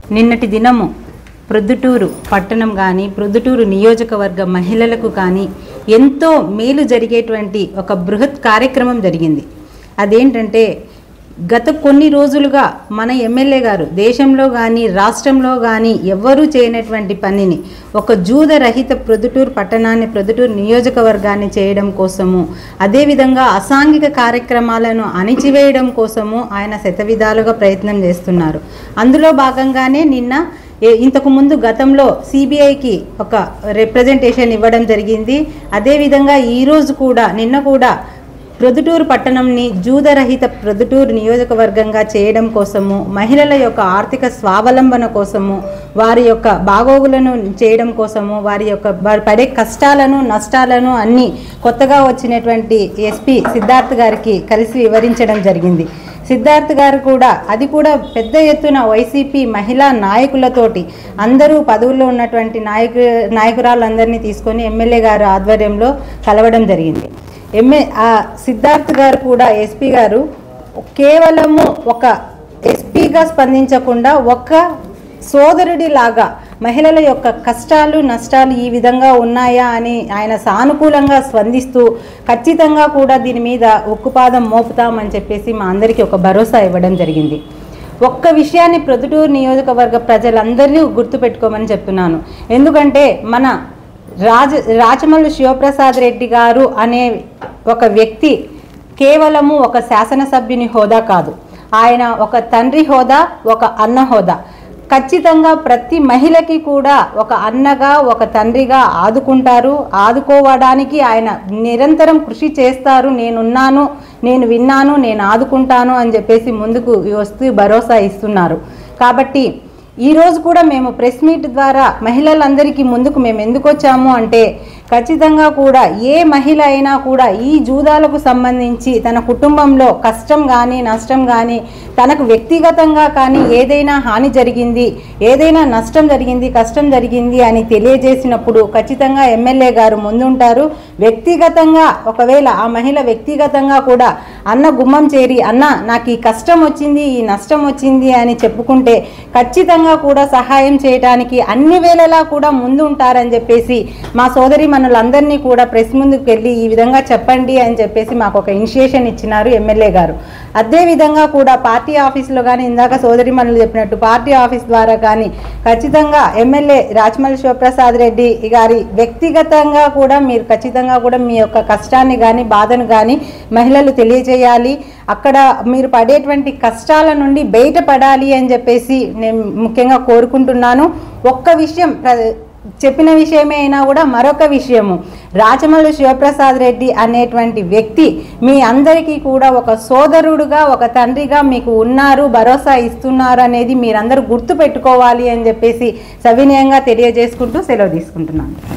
నిన్నటి దినము ప్రొద్దుటూరు పట్టణం కానీ ప్రొద్దుటూరు నియోజకవర్గ మహిళలకు కానీ ఎంతో మేలు జరిగేటువంటి ఒక బృహత్ కార్యక్రమం జరిగింది అదేంటంటే గత కొన్ని రోజులుగా మన ఎమ్మెల్యే గారు దేశంలో కానీ రాష్ట్రంలో కానీ ఎవ్వరూ చేయనటువంటి పనిని ఒక జూద రహిత ప్రొద్దుటూరు పట్టణాన్ని ప్రొద్దుటూరు నియోజకవర్గాన్ని చేయడం కోసము అదేవిధంగా అసాంఘిక కార్యక్రమాలను అణిచివేయడం కోసము ఆయన శతవిధాలుగా ప్రయత్నం చేస్తున్నారు అందులో భాగంగానే నిన్న ఏ- ఇంతకు ముందు గతంలో సిబిఐకి ఒక రిప్రజెంటేషన్ ఇవ్వడం జరిగింది అదేవిధంగా ఈరోజు కూడా నిన్న కూడా ప్రొద్దుటూరు పట్టణంని జూదరహిత ప్రొద్దుటూరు నియోజకవర్గంగా చేయడం కోసము మహిళల యొక్క ఆర్థిక స్వావలంబన కోసము వారి యొక్క బాగోగులను చేయడం కోసము వారి యొక్క వారు పడే కష్టాలను నష్టాలను అన్నీ కొత్తగా వచ్చినటువంటి ఎస్పీ సిద్ధార్థ్ గారికి కలిసి వివరించడం జరిగింది సిద్ధార్థ్ గారు కూడా అది కూడా పెద్ద ఎత్తున వైసీపీ మహిళా నాయకులతోటి అందరూ పదవుల్లో ఉన్నటువంటి నాయకు నాయకురాలందరినీ తీసుకొని ఎమ్మెల్యే గారు ఆధ్వర్యంలో కలవడం జరిగింది ఎంఏ ఆ సిద్ధార్థ్ గారు కూడా ఎస్పీ గారు కేవలము ఒక ఎస్పీగా స్పందించకుండా ఒక సోదరుడి లాగా మహిళల యొక్క కష్టాలు నష్టాలు ఈ విధంగా ఉన్నాయా అని ఆయన సానుకూలంగా స్పందిస్తూ ఖచ్చితంగా కూడా దీని మీద ఉక్కుపాదం మోపుతామని చెప్పేసి మా అందరికీ ఒక భరోసా ఇవ్వడం జరిగింది ఒక్క విషయాన్ని ప్రొద్దుటూరు నియోజకవర్గ ప్రజలందరినీ గుర్తుపెట్టుకోమని చెప్తున్నాను ఎందుకంటే మన రాజ రాచమల్లు శివప్రసాద్ రెడ్డి గారు అనే ఒక వ్యక్తి కేవలము ఒక శాసనసభ్యుని హోదా కాదు ఆయన ఒక తండ్రి హోదా ఒక అన్న హోదా ఖచ్చితంగా ప్రతి మహిళకి కూడా ఒక అన్నగా ఒక తండ్రిగా ఆదుకుంటారు ఆదుకోవడానికి ఆయన నిరంతరం కృషి చేస్తారు నేనున్నాను నేను విన్నాను నేను ఆదుకుంటాను అని చెప్పేసి ముందుకు వస్తూ భరోసా ఇస్తున్నారు కాబట్టి ఈ రోజు కూడా మేము ప్రెస్ మీట్ ద్వారా మహిళలందరికీ ముందుకు మేము ఎందుకు వచ్చాము అంటే ఖచ్చితంగా కూడా ఏ మహిళ అయినా కూడా ఈ జూదాలకు సంబంధించి తన కుటుంబంలో కష్టం కానీ నష్టం కానీ తనకు వ్యక్తిగతంగా కానీ ఏదైనా హాని జరిగింది ఏదైనా నష్టం జరిగింది కష్టం జరిగింది అని తెలియజేసినప్పుడు ఖచ్చితంగా ఎమ్మెల్యే గారు ముందుంటారు వ్యక్తిగతంగా ఒకవేళ ఆ మహిళ వ్యక్తిగతంగా కూడా అన్న గుమ్మం చేరి అన్న నాకు ఈ కష్టం వచ్చింది ఈ నష్టం వచ్చింది అని చెప్పుకుంటే ఖచ్చితంగా కూడా సహాయం చేయడానికి అన్ని వేళలా కూడా ముందు ఉంటారని చెప్పేసి మా సోదరి మనులందరినీ కూడా ప్రెస్ ముందుకు వెళ్ళి ఈ విధంగా చెప్పండి అని చెప్పేసి మాకు ఒక ఇనిషియేషన్ ఇచ్చినారు ఎమ్మెల్యే గారు అదే విధంగా కూడా పార్టీ ఆఫీస్లో కానీ ఇందాక సోదరి మనులు చెప్పినట్టు పార్టీ ఆఫీస్ ద్వారా కానీ ఖచ్చితంగా ఎమ్మెల్యే రాచమల్లి శివప్రసాద్ రెడ్డి గారి వ్యక్తిగతంగా కూడా మీరు ఖచ్చితంగా కూడా మీ యొక్క కష్టాన్ని కానీ బాధను కానీ మహిళలు తెలియజేయాలి అక్కడ మీరు పడేటువంటి కష్టాల నుండి బయటపడాలి అని చెప్పేసి నేను ముఖ్యంగా కోరుకుంటున్నాను ఒక్క విషయం ప్ర- చెప్పిన విషయమే అయినా కూడా మరొక విషయము రాచమల్లు శివప్రసాద్ రెడ్డి అనేటువంటి వ్యక్తి మీ అందరికీ కూడా ఒక సోదరుడుగా ఒక తండ్రిగా మీకు ఉన్నారు భరోసా ఇస్తున్నారు అనేది మీరందరూ గుర్తు పెట్టుకోవాలి అని చెప్పేసి సవినయంగా తెలియజేసుకుంటూ సెలవు తీసుకుంటున్నాను